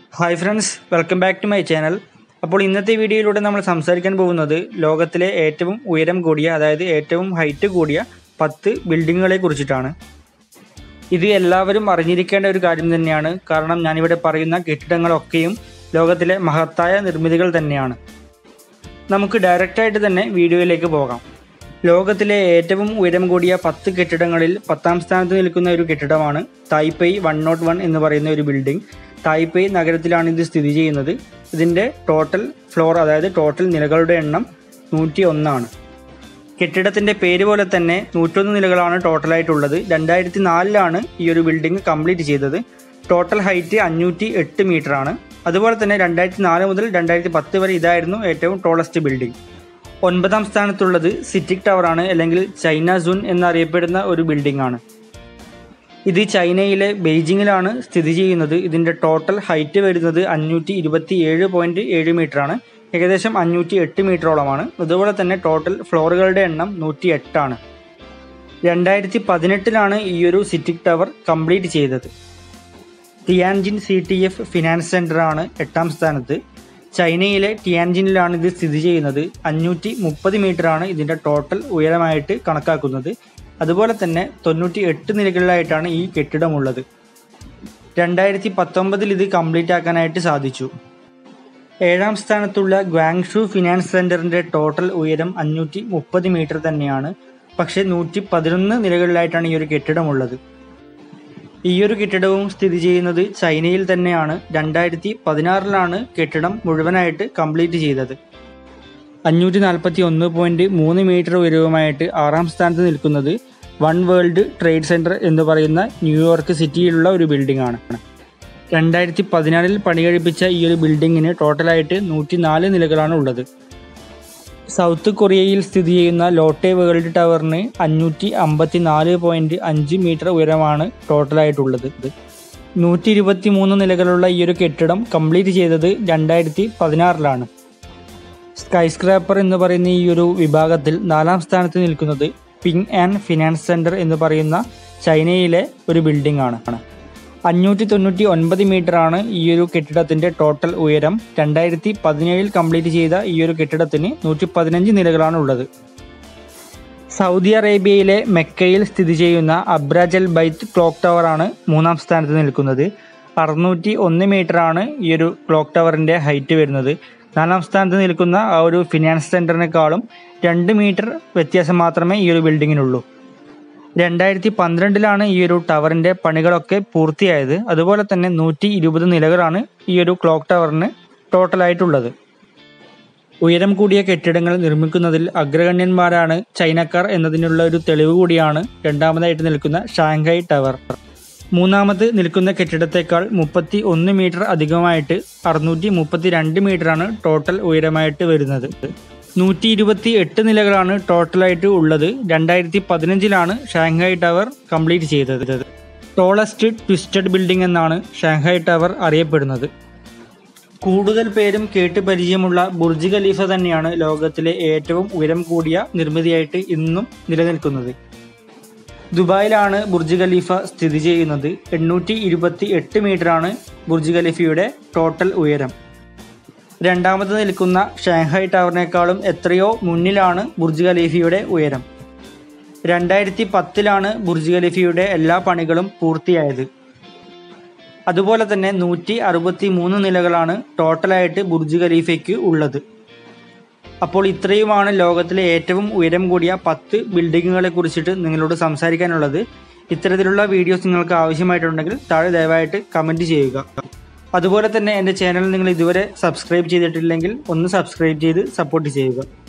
hi friends welcome back to my channel അപ്പോൾ ഇന്നത്തെ വീഡിയോയിലൂടെ നമ്മൾ സംസാരിക്കാൻ പോകുന്നത് ലോകത്തിലെ ഏറ്റവും ഉയരം കൂടിയ അതായത് ഏറ്റവും ഹൈറ്റ് കൂടിയ പത്ത് ബിൽഡിങ്ങുകളെ കുറിച്ചിട്ടാണ് ഇത് എല്ലാവരും അറിഞ്ഞിരിക്കേണ്ട ഒരു കാര്യം തന്നെയാണ് കാരണം ഞാനിവിടെ പറയുന്ന കെട്ടിടങ്ങളൊക്കെയും ലോകത്തിലെ മഹത്തായ നിർമ്മിതികൾ തന്നെയാണ് നമുക്ക് ഡയറക്റ്റായിട്ട് തന്നെ വീഡിയോയിലേക്ക് പോകാം ലോകത്തിലെ ഏറ്റവും ഉയരം കൂടിയ പത്ത് കെട്ടിടങ്ങളിൽ പത്താം സ്ഥാനത്ത് നിൽക്കുന്ന ഒരു കെട്ടിടമാണ് തായ്പേയ് വൺ നോട്ട് വൺ എന്ന് പറയുന്ന ഒരു ബിൽഡിംഗ് തായ്പേയ് നഗരത്തിലാണ് ഇത് സ്ഥിതി ചെയ്യുന്നത് ഇതിൻ്റെ ടോട്ടൽ ഫ്ലോർ അതായത് ടോട്ടൽ നിലകളുടെ എണ്ണം നൂറ്റി ഒന്നാണ് കെട്ടിടത്തിൻ്റെ പേര് പോലെ തന്നെ നൂറ്റൊന്ന് നിലകളാണ് ടോട്ടലായിട്ടുള്ളത് രണ്ടായിരത്തി നാലിലാണ് ഈ ഒരു ബിൽഡിംഗ് കംപ്ലീറ്റ് ചെയ്തത് ടോട്ടൽ ഹൈറ്റ് അഞ്ഞൂറ്റി എട്ട് മീറ്റർ ആണ് അതുപോലെ തന്നെ രണ്ടായിരത്തി നാല് മുതൽ രണ്ടായിരത്തി പത്ത് വരെ ഇതായിരുന്നു ഏറ്റവും ടോളസ്റ്റ് ബിൽഡിംഗ് ഒൻപതാം സ്ഥാനത്തുള്ളത് സിറ്റിക് ടവറാണ് അല്ലെങ്കിൽ ചൈന സൂൺ എന്നറിയപ്പെടുന്ന ഒരു ബിൽഡിംഗ് ആണ് ഇത് ചൈനയിലെ ബെയ്ജിങ്ങിലാണ് സ്ഥിതി ചെയ്യുന്നത് ഇതിൻ്റെ ടോട്ടൽ ഹൈറ്റ് വരുന്നത് അഞ്ഞൂറ്റി ഇരുപത്തി ഏഴ് പോയിൻറ്റ് ഏഴ് മീറ്റർ ആണ് ഏകദേശം അഞ്ഞൂറ്റി എട്ട് മീറ്ററോളമാണ് അതുപോലെ തന്നെ ടോട്ടൽ ഫ്ലോറുകളുടെ എണ്ണം നൂറ്റി എട്ടാണ് രണ്ടായിരത്തി പതിനെട്ടിലാണ് ഈ ഒരു സിറ്റിക് ടവർ കംപ്ലീറ്റ് ചെയ്തത് Tianjin C T F finance സെൻ്ററാണ് എട്ടാം സ്ഥാനത്ത് ചൈനയിലെ ടിയാൻജിനിലാണ് ഇത് സ്ഥിതി ചെയ്യുന്നത് അഞ്ഞൂറ്റി മുപ്പത് മീറ്ററാണ് ഇതിൻ്റെ ടോട്ടൽ ഉയരമായിട്ട് കണക്കാക്കുന്നത് അതുപോലെ തന്നെ തൊണ്ണൂറ്റി എട്ട് നിലകളിലായിട്ടാണ് ഈ കെട്ടിടമുള്ളത് രണ്ടായിരത്തി പത്തൊമ്പതിൽ ഇത് കംപ്ലീറ്റ് ആക്കാനായിട്ട് സാധിച്ചു ഏഴാം സ്ഥാനത്തുള്ള ഗ്വാങ്ഷു ഫിനാൻസ് സെൻറ്ററിൻ്റെ ടോട്ടൽ ഉയരം അഞ്ഞൂറ്റി മുപ്പത് മീറ്റർ തന്നെയാണ് പക്ഷേ നൂറ്റി പതിനൊന്ന് നിലകളിലായിട്ടാണ് ഈ ഒരു കെട്ടിടമുള്ളത് ഈ ഒരു കെട്ടിടവും സ്ഥിതി ചെയ്യുന്നത് ചൈനയിൽ തന്നെയാണ് രണ്ടായിരത്തി പതിനാറിലാണ് കെട്ടിടം മുഴുവനായിട്ട് കംപ്ലീറ്റ് ചെയ്തത് അഞ്ഞൂറ്റി നാൽപ്പത്തി ഒന്ന് പോയിൻറ്റ് മൂന്ന് മീറ്റർ ഉയരവുമായിട്ട് ആറാം സ്ഥാനത്ത് നിൽക്കുന്നത് വൺ വേൾഡ് ട്രേഡ് സെൻറ്റർ എന്ന് പറയുന്ന ന്യൂയോർക്ക് സിറ്റിയിലുള്ള ഒരു ബിൽഡിംഗ് ആണ് രണ്ടായിരത്തി പതിനാറിൽ പണി കഴിപ്പിച്ച ഈ ഒരു ബിൽഡിങ്ങിന് ടോട്ടലായിട്ട് നൂറ്റി നാല് നിലകളാണ് ഉള്ളത് സൗത്ത് കൊറിയയിൽ സ്ഥിതി ചെയ്യുന്ന ലോട്ടെ വേൾഡ് ടവറിന് അഞ്ഞൂറ്റി അമ്പത്തി നാല് പോയിൻറ്റ് അഞ്ച് മീറ്റർ ഉയരമാണ് ടോട്ടലായിട്ടുള്ളത് നൂറ്റി ഇരുപത്തി മൂന്ന് നിലകളുള്ള ഈ ഒരു കെട്ടിടം കംപ്ലീറ്റ് ചെയ്തത് രണ്ടായിരത്തി പതിനാറിലാണ് സ്കൈ സ്ക്രാപ്പർ എന്ന് പറയുന്ന ഈ ഒരു വിഭാഗത്തിൽ നാലാം സ്ഥാനത്ത് നിൽക്കുന്നത് പിങ് ആൻഡ് ഫിനാൻസ് സെൻറ്റർ എന്ന് പറയുന്ന ചൈനയിലെ ഒരു ബിൽഡിംഗ് ആണ് അഞ്ഞൂറ്റി തൊണ്ണൂറ്റി ഒൻപത് മീറ്ററാണ് ഈ ഒരു കെട്ടിടത്തിൻ്റെ ടോട്ടൽ ഉയരം രണ്ടായിരത്തി പതിനേഴിൽ കംപ്ലീറ്റ് ചെയ്ത ഈ ഒരു കെട്ടിടത്തിന് നൂറ്റി പതിനഞ്ച് നിലകളാണ് ഉള്ളത് സൗദി അറേബ്യയിലെ മെക്കയിൽ സ്ഥിതി ചെയ്യുന്ന അബ്രാജൽ ബൈത്ത് ക്ലോക്ക് ടവറാണ് മൂന്നാം സ്ഥാനത്ത് നിൽക്കുന്നത് അറുന്നൂറ്റി ഒന്ന് മീറ്ററാണ് ഈ ഒരു ക്ലോക്ക് ടവറിൻ്റെ ഹൈറ്റ് വരുന്നത് നാലാം സ്ഥാനത്ത് നിൽക്കുന്ന ആ ഒരു ഫിനാൻസ് സെൻറ്ററിനേക്കാളും രണ്ട് മീറ്റർ വ്യത്യാസം മാത്രമേ ഈ ഒരു ബിൽഡിങ്ങിനുള്ളൂ രണ്ടായിരത്തി പന്ത്രണ്ടിലാണ് ഈ ഒരു ടവറിൻ്റെ പണികളൊക്കെ പൂർത്തിയായത് അതുപോലെ തന്നെ നൂറ്റി ഇരുപത് നിലകളാണ് ഈ ഒരു ക്ലോക്ക് ടവറിന് ടോട്ടലായിട്ടുള്ളത് ഉയരം കൂടിയ കെട്ടിടങ്ങൾ നിർമ്മിക്കുന്നതിൽ അഗ്രഗണ്യന്മാരാണ് ചൈനക്കാർ എന്നതിനുള്ള ഒരു തെളിവ് കൂടിയാണ് രണ്ടാമതായിട്ട് നിൽക്കുന്ന ഷാങ്ഹായ് ടവർ മൂന്നാമത് നിൽക്കുന്ന കെട്ടിടത്തേക്കാൾ മുപ്പത്തി ഒന്ന് മീറ്റർ അധികമായിട്ട് അറുന്നൂറ്റി മുപ്പത്തി രണ്ട് മീറ്ററാണ് ടോട്ടൽ ഉയരമായിട്ട് വരുന്നത് നൂറ്റി ഇരുപത്തി എട്ട് നിലകളാണ് ടോട്ടലായിട്ട് ഉള്ളത് രണ്ടായിരത്തി പതിനഞ്ചിലാണ് ഷാങ്ഹായ് ടവർ കംപ്ലീറ്റ് ചെയ്തത് ടോളസ്റ്റ് ട്വിസ്റ്റഡ് ബിൽഡിംഗ് എന്നാണ് ഷാങ്ഹായ് ടവർ അറിയപ്പെടുന്നത് കൂടുതൽ പേരും കേട്ട് പരിചയമുള്ള ബുർജ് ഖലീഫ തന്നെയാണ് ലോകത്തിലെ ഏറ്റവും ഉയരം കൂടിയ നിർമ്മിതിയായിട്ട് ഇന്നും നിലനിൽക്കുന്നത് ദുബായിലാണ് ബുർജ് ഖലീഫ സ്ഥിതി ചെയ്യുന്നത് എണ്ണൂറ്റി ഇരുപത്തി എട്ട് മീറ്ററാണ് ബുർജ് ഖലീഫയുടെ ടോട്ടൽ ഉയരം രണ്ടാമത് നിൽക്കുന്ന ഷാങ്ഹായ് ടവറിനേക്കാളും എത്രയോ മുന്നിലാണ് ബുർജ് ഖലീഫയുടെ ഉയരം രണ്ടായിരത്തി പത്തിലാണ് ബുർജ് ഖലീഫയുടെ എല്ലാ പണികളും പൂർത്തിയായത് അതുപോലെ തന്നെ നൂറ്റി അറുപത്തി മൂന്ന് നിലകളാണ് ടോട്ടലായിട്ട് ബുർജ് ഖലീഫയ്ക്ക് ഉള്ളത് അപ്പോൾ ഇത്രയുമാണ് ലോകത്തിലെ ഏറ്റവും ഉയരം കൂടിയ പത്ത് ബിൽഡിങ്ങുകളെ കുറിച്ചിട്ട് നിങ്ങളോട് സംസാരിക്കാനുള്ളത് ഇത്തരത്തിലുള്ള വീഡിയോസ് നിങ്ങൾക്ക് ആവശ്യമായിട്ടുണ്ടെങ്കിൽ താഴെ ദയവായിട്ട് കമൻറ്റ് ചെയ്യുക അതുപോലെ തന്നെ എൻ്റെ ചാനൽ നിങ്ങൾ ഇതുവരെ സബ്സ്ക്രൈബ് ചെയ്തിട്ടില്ലെങ്കിൽ ഒന്ന് സബ്സ്ക്രൈബ് ചെയ്ത് സപ്പോർട്ട് ചെയ്യുക